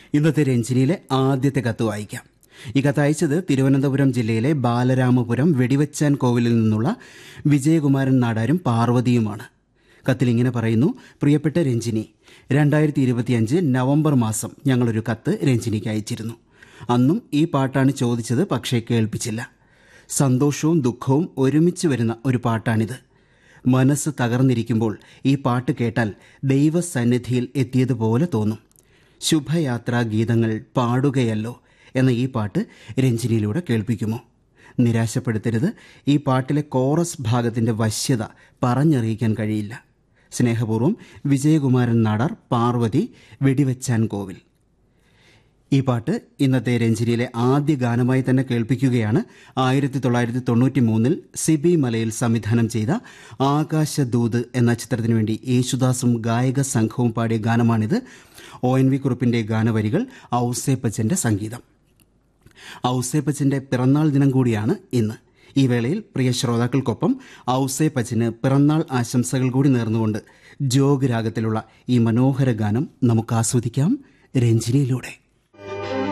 ഇന്നത്തെ രഞ്ജിനിയിലെ ആദ്യത്തെ കത്ത് വായിക്കാം ഈ കത്ത് അയച്ചത് തിരുവനന്തപുരം ജില്ലയിലെ ബാലരാമപുരം വെടിവച്ചാൻ കോവിലിൽ നിന്നുള്ള വിജയകുമാരൻ നാടാരും പാർവതിയുമാണ് കത്തിൽ ഇങ്ങനെ പറയുന്നു പ്രിയപ്പെട്ട രഞ്ജിനി രണ്ടായിരത്തി ഇരുപത്തിയഞ്ച് നവംബർ മാസം ഞങ്ങളൊരു കത്ത് രഞ്ജിനിക്ക് അയച്ചിരുന്നു അന്നും ഈ പാട്ടാണ് ചോദിച്ചത് പക്ഷേ കേൾപ്പിച്ചില്ല സന്തോഷവും ദുഃഖവും ഒരുമിച്ച് വരുന്ന ഒരു പാട്ടാണിത് മനസ്സ് തകർന്നിരിക്കുമ്പോൾ ഈ പാട്ട് കേട്ടാൽ ദൈവസന്നിധിയിൽ എത്തിയതുപോലെ തോന്നും ശുഭയാത്രാ ഗീതങ്ങൾ പാടുകയല്ലോ എന്ന ഈ പാട്ട് രഞ്ജിനിയിലൂടെ കേൾപ്പിക്കുമോ നിരാശപ്പെടുത്തരുത് ഈ പാട്ടിലെ കോറസ് ഭാഗത്തിന്റെ വശ്യത പറഞ്ഞറിയിക്കാൻ കഴിയില്ല സ്നേഹപൂർവ്വം വിജയകുമാരൻ നാടാർ പാർവതി വെടിവെച്ചാൻ കോവിൽ ഈ പാട്ട് ഇന്നത്തെ രഞ്ജിനിയിലെ ആദ്യ ഗാനമായി തന്നെ കേൾപ്പിക്കുകയാണ് ആയിരത്തി തൊള്ളായിരത്തി തൊണ്ണൂറ്റി മൂന്നിൽ സിബി മലയിൽ സംവിധാനം ചെയ്ത ആകാശദൂത് എന്ന ചിത്രത്തിനു വേണ്ടി യേശുദാസും ഗായക സംഘവും പാടിയ ഗാനമാണിത് ഒ എൻ വി കുറുപ്പിന്റെ ഗാനവരികൾ ഔസേപ്പച്ചന്റെ സംഗീതം ഔസേപ്പച്ചന്റെ പിറന്നാൾ ദിനം കൂടിയാണ് ഇന്ന് ഈ വേളയിൽ പ്രിയ ശ്രോതാക്കൾക്കൊപ്പം ഔസേപ്പച്ചന് പിറന്നാൾ ആശംസകൾ കൂടി നേർന്നുകൊണ്ട് ജോഗ് രാഗത്തിലുള്ള ഈ മനോഹര ഗാനം നമുക്ക് ആസ്വദിക്കാം രഞ്ജിനിയിലൂടെ